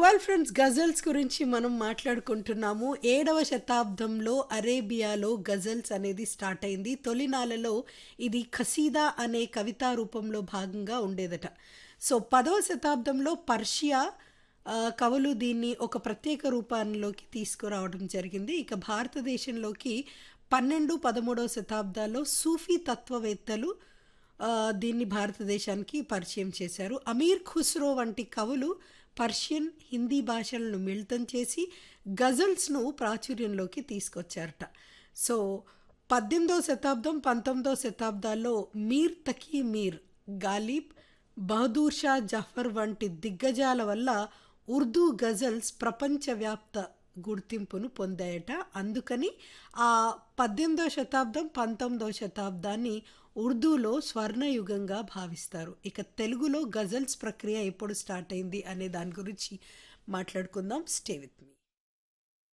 well friends ghazals గురించి మనం మాట్లాడుకుంటున్నాము ఏడవ శతాబ్దంలో అరేబియాలో గజల్స్ అనేది స్టార్ట్ అయింది తొలినాలలో ఇది ఖసీదా అనే కవితా రూపంలో భాగంగా ఉండేదట సో పదవ శతాబ్దంలో పర్షియా ఆ, కవులు దీన్ని ఒక ప్రత్యేక రూపంలోకి తీసుకురావడం జరిగింది ఇక భారతదేశంలోకి పన్నెండు పదమూడవ శతాబ్దాల్లో సూఫీ తత్వవేత్తలు ఆ, దీన్ని భారతదేశానికి పరిచయం చేశారు అమీర్ ఖుస్రో వంటి కవులు పర్షియన్ హిందీ భాషలను మిళితం చేసి గజల్స్ను ప్రాచుర్యంలోకి తీసుకొచ్చారట సో పద్దెనిమిదవ శతాబ్దం పంతొమ్మిదవ శతాబ్దాల్లో మీర్ తకీ మీర్ గాలిబ్ బహదూర్ షా జఫర్ వంటి దిగ్గజాల వల్ల ఉర్దూ గజల్స్ ప్రపంచవ్యాప్త గుర్తింపును పొందాయట అందుకని ఆ పద్దెనిమిదవ శతాబ్దం పంతొమ్మిదవ శతాబ్దాన్ని ఉర్దూలో స్వర్ణయుగంగా భావిస్తారు ఇక తెలుగులో గజల్స్ ప్రక్రియ ఎప్పుడు స్టార్ట్ అయింది అనే దాని గురించి మాట్లాడుకుందాం స్టే విత్ మీ